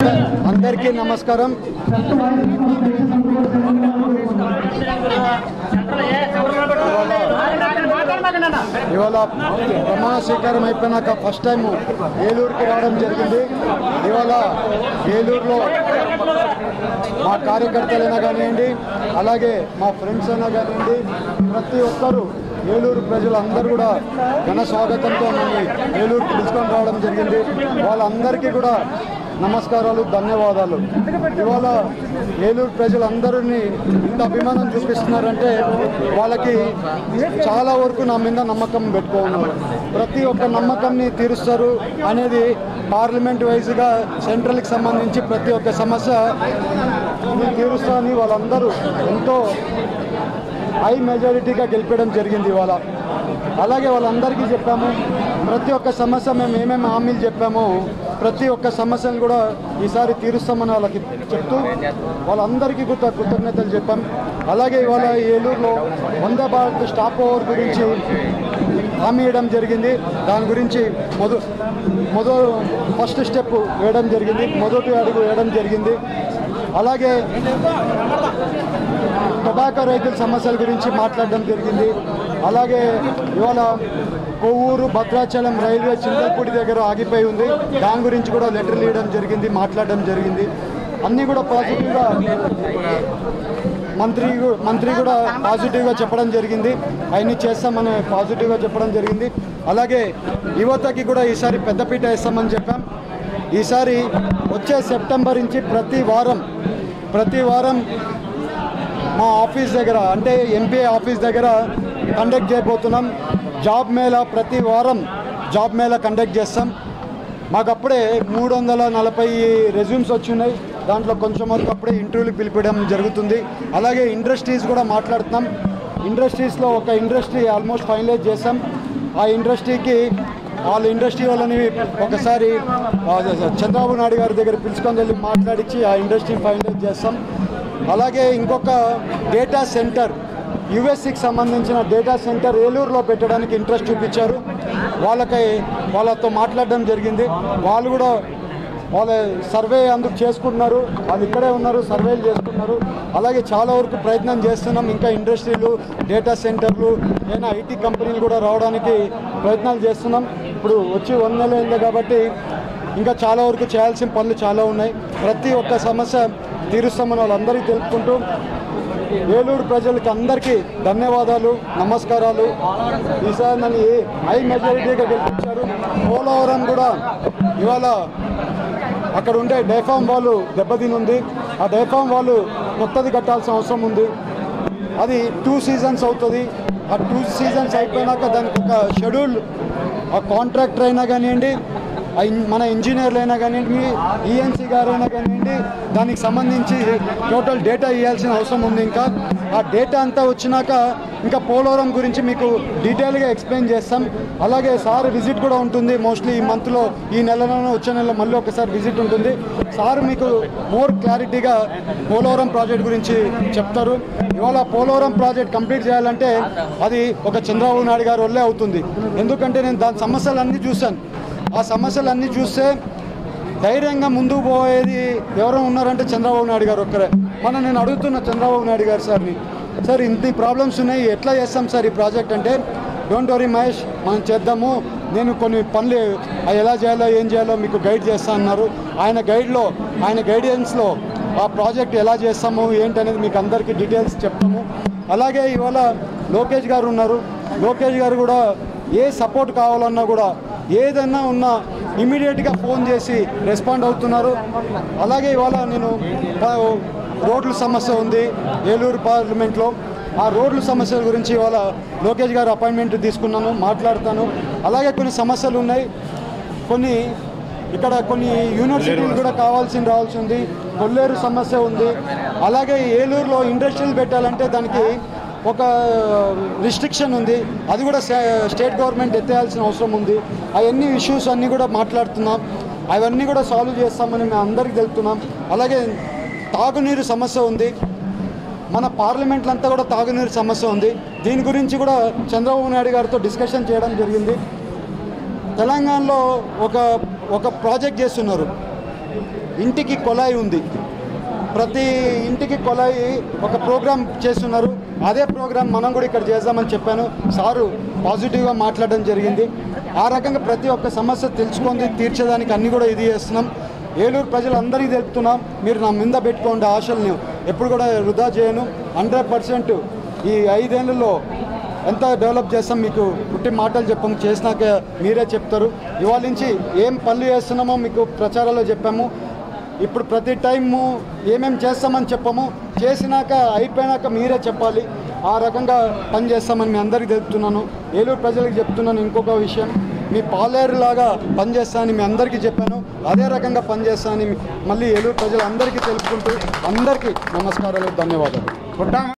అందరికీ నమస్కారం ఇవాళ ప్రమాణ స్వీకారం అయిపోయినాక ఫస్ట్ టైం ఏలూరుకి రావడం జరిగింది ఇవాళ ఏలూరులో మా కార్యకర్తలైనా కానివ్వండి అలాగే మా ఫ్రెండ్స్ అయినా కానివ్వండి ప్రతి ఒక్కరూ ఏలూరు ప్రజలందరూ కూడా ఘన స్వాగతంతో నన్ను ఏలూరుకి పిలుచుకొని రావడం జరిగింది వాళ్ళందరికీ కూడా నమస్కారాలు ధన్యవాదాలు ఇవాళ ఏలూరు ప్రజలందరినీ ఇంత అభిమానం చూపిస్తున్నారంటే వాళ్ళకి చాలా వరకు నా మీద నమ్మకం పెట్టుకున్నారు ప్రతి ఒక్క నమ్మకంని తీరుస్తారు అనేది పార్లమెంట్ వైజ్గా సెంట్రల్కి సంబంధించి ప్రతి ఒక్క సమస్య తీరుస్తారని వాళ్ళందరూ ఎంతో హై మెజారిటీగా గెలిపడం జరిగింది ఇవాళ అలాగే వాళ్ళందరికీ చెప్పాము ప్రతి ఒక్క సమస్య మేము ఏమేమి హామీలు చెప్పామో ప్రతి ఒక్క సమస్యను కూడా ఈసారి తీరుస్తామని వాళ్ళకి చెప్తూ వాళ్ళందరికీ కృత కృతజ్ఞతలు చెప్పాం అలాగే ఇవాళ ఈ ఏలూరులో వందే భారత్ స్టాప్ ఓవర్ గురించి హామీ ఇవ్వడం జరిగింది దాని గురించి మొద మొదలు ఫస్ట్ స్టెప్ వేయడం జరిగింది మొదటి అడుగు వేయడం జరిగింది అలాగే టొబాకో రైతుల సమస్యల గురించి మాట్లాడడం జరిగింది అలాగే ఇవాళ కొవ్వూరు భద్రాచలం రైల్వే చింతలపూడి దగ్గర ఆగిపోయి ఉంది దాని గురించి కూడా లెటర్లు ఇవ్వడం జరిగింది మాట్లాడడం జరిగింది అన్నీ కూడా పాజిటివ్గా మంత్రి గు- మంత్రి కూడా పాజిటివ్గా చెప్పడం జరిగింది అవన్నీ చేస్తామని పాజిటివ్గా చెప్పడం జరిగింది అలాగే యువతకి కూడా ఈసారి పెద్దపీట వేస్తామని చెప్పాం ఈసారి వచ్చే సెప్టెంబర్ నుంచి ప్రతి వారం ప్రతి వారం మా ఆఫీస్ దగ్గర అంటే ఎంపీ ఆఫీస్ దగ్గర కండక్ట్ చేయబోతున్నాం జాబ్ మేళా ప్రతి వారం జాబ్ మేళా కండక్ట్ చేస్తాం మాకు అప్పుడే మూడు వందల నలభై రెజ్యూమ్స్ వచ్చినాయి దాంట్లో కొంచెం వరకు అప్పుడే ఇంటర్వ్యూలు పిలిపించడం జరుగుతుంది అలాగే ఇండస్ట్రీస్ కూడా మాట్లాడుతున్నాం ఇండస్ట్రీస్లో ఒక ఇండస్ట్రీ ఆల్మోస్ట్ ఫైనలైజ్ చేసాం ఆ ఇండస్ట్రీకి వాళ్ళ ఇండస్ట్రీ వాళ్ళని ఒకసారి ఆ, చంద్రబాబు నాయుడు గారి దగ్గర పిలుచుకొని వెళ్ళి మాట్లాడించి ఆ ఇండస్ట్రీ ఫైనలైజ్ చేస్తాం అలాగే ఇంకొక డేటా సెంటర్ యుఎస్సికి సంబంధించిన డేటా సెంటర్ ఏలూరులో పెట్టడానికి ఇంట్రెస్ట్ చూపించారు వాళ్ళకి వాళ్ళతో మాట్లాడడం జరిగింది వాళ్ళు కూడా వాళ్ళ సర్వే అందుకు చేసుకుంటున్నారు వాళ్ళు ఇక్కడే ఉన్నారు సర్వేలు చేసుకున్నారు అలాగే చాలా వరకు ప్రయత్నం చేస్తున్నాం ఇంకా ఇండస్ట్రీలు డేటా సెంటర్లు ఏదైనా ఐటీ కంపెనీలు కూడా రావడానికి ప్రయత్నాలు చేస్తున్నాం ఇప్పుడు వచ్చి వంద నెలలు అయింది కాబట్టి ఇంకా చాలా వరకు చేయాల్సిన పనులు చాలా ఉన్నాయి ప్రతి ఒక్క సమస్య తీరుస్తామని వాళ్ళందరికీ తెలుపుకుంటూ ఏలూరు ప్రజలకి అందరికీ ధన్యవాదాలు నమస్కారాలు ఈసారి నన్ను ఏ- హై మెజారిటీగా గెలిపించారు పోలవరం కూడా ఇవాళ అక్కడ ఉండే డైఫామ్ వాళ్ళు దెబ్బతిని ఉంది ఆ డైఫామ్ వాళ్ళు కొత్తది కట్టాల్సిన అవసరం ఉంది అది టూ సీజన్స్ అవుతుంది ఆ టూ సీజన్స్ అయిపోయినాక దానికి ఒక షెడ్యూల్ ఆ కాంట్రాక్టర్ అయినా కానివ్వండి ఆ ఇన్- మన ఇంజనీర్లు అయినా కానివ్వండి ఈఎన్సీ గారు అయినా కానివ్వండి దానికి సంబంధించి టోటల్ డేటా ఇవ్వాల్సిన అవసరం ఉంది ఇంకా ఆ డేటా అంతా వచ్చినాక ఇంకా పోలవరం గురించి మీకు డీటెయిల్గా ఎక్స్ప్లెయిన్ చేస్తాం అలాగే సార్ విజిట్ కూడా ఉంటుంది మోస్ట్లీ ఈ మంత్లో ఈ నెలలోనే వచ్చే నెలలో మళ్ళీ ఒకసారి విజిట్ ఉంటుంది సార్ మీకు మోర్ క్లారిటీగా పోలవరం ప్రాజెక్ట్ గురించి చెప్తారు ఇవాళ పోలవరం ప్రాజెక్ట్ కంప్లీట్ చేయాలంటే అది ఒక చంద్రబాబు నాయుడు గారి వల్లే అవుతుంది ఎందుకంటే నేను దాని సమస్యలన్నీ చూశాను ఆ సమస్యలన్నీ చూస్తే ధైర్యంగా ముందుకు పోయేది ఎవరో ఉన్నారంటే చంద్రబాబు నాయుడు గారు ఒక్కరే మనం నేను అడుగుతున్న చంద్రబాబు నాయుడు గారు సార్ని సార్ ఇంత ప్రాబ్లమ్స్ ఉన్నాయి ఎట్లా చేస్తాం సార్ ఈ ప్రాజెక్ట్ అంటే డోంట్ వరీ మహేష్ మనం చేద్దాము నేను కొన్ని పనులు అవి ఎలా చేయాలో ఏం చేయాలో మీకు గైడ్ చేస్తా అన్నారు ఆయన గైడ్లో ఆయన గైడెన్స్లో ఆ ప్రాజెక్ట్ ఎలా చేస్తాము ఏంటి అనేది మీకు అందరికీ డీటెయిల్స్ చెప్తాము అలాగే ఇవాళ లోకేష్ గారు ఉన్నారు లోకేష్ గారు కూడా ఏ సపోర్ట్ కావాలన్నా కూడా ఏదన్నా ఉన్నా ఇమీడియట్గా ఫోన్ చేసి రెస్పాండ్ అవుతున్నారు అలాగే ఇవాళ నేను ప- రోడ్ల సమస్య ఉంది ఏలూరు పార్లమెంట్లో ఆ రోడ్ల సమస్యల గురించి ఇవాళ లోకేష్ గారు అపాయింట్మెంట్ తీసుకున్నాను మాట్లాడతాను అలాగే కొన్ని సమస్యలు ఉన్నాయి కొన్ని ఇక్కడ కొన్ని యూనివర్సిటీలు కూడా కావాల్సింది రావాల్సి ఉంది కొల్లేరు సమస్య ఉంది అలాగే ఏలూరులో ఇండస్ట్రీలు పెట్టాలంటే దానికి ఒక రిస్ట్రిక్షన్ ఉంది అది కూడా స్టే- స్టేట్ గవర్నమెంట్ ఎత్తేయాల్సిన అవసరం ఉంది అవన్నీ ఇష్యూస్ అన్నీ కూడా మాట్లాడుతున్నాం అవన్నీ కూడా సాల్వ్ చేస్తామని మేము అందరికీ తెలుపుతున్నాం అలాగే తాగునీరు సమస్య ఉంది మన పార్లమెంట్లో అంతా కూడా తాగునీరు సమస్య ఉంది దీని గురించి కూడా చంద్రబాబు నాయుడు గారితో డిస్కషన్ చేయడం జరిగింది తెలంగాణలో ఒక ఒక ప్రాజెక్ట్ చేస్తున్నారు ఇంటికి కొలాయి ఉంది ప్రతి ఇంటికి కొలాయి ఒక ప్రోగ్రామ్ చేస్తున్నారు అదే ప్రోగ్రామ్ మనం కూడా ఇక్కడ చేద్దామని చెప్పాను సారు పాజిటివ్గా మాట్లాడడం జరిగింది ఆ రకంగా ప్రతి ఒక్క సమస్య తెలుసుకొని తీర్చేదానికి అన్ని కూడా ఇది చేస్తున్నాం ఏలూరు ప్రజలందరికీ తెలుపుతున్నాం మీరు నా మీద పెట్టుకోండి ఆశల్ని ఎప్పుడు కూడా వృధా చేయను హండ్రెడ్ పర్సెంట్ ఈ ఐదేళ్లలో ఎంత డెవలప్ చేస్తాం మీకు పుట్టి మాటలు చెప్పాము చేసినాక మీరే చెప్తారు ఇవాళ నుంచి ఏం పనులు చేస్తున్నామో మీకు ప్రచారాల్లో చెప్పాము ఇప్పుడు ప్రతి టైము ఏమేం చేస్తామని చెప్పాము చేసినాక అయిపోయినాక మీరే చెప్పాలి ఆ రకంగా పని చేస్తామని మీ అందరికీ తెలుపుతున్నాను ఏలూరు ప్రజలకు చెప్తున్నాను ఇంకొక విషయం మీ పాలేరులాగా పనిచేస్తానని మీ అందరికీ చెప్పాను అదే రకంగా పనిచేస్తానని మళ్ళీ ఏలూరు ప్రజలందరికీ తెలుపుకుంటూ అందరికీ నమస్కారాలు ధన్యవాదాలు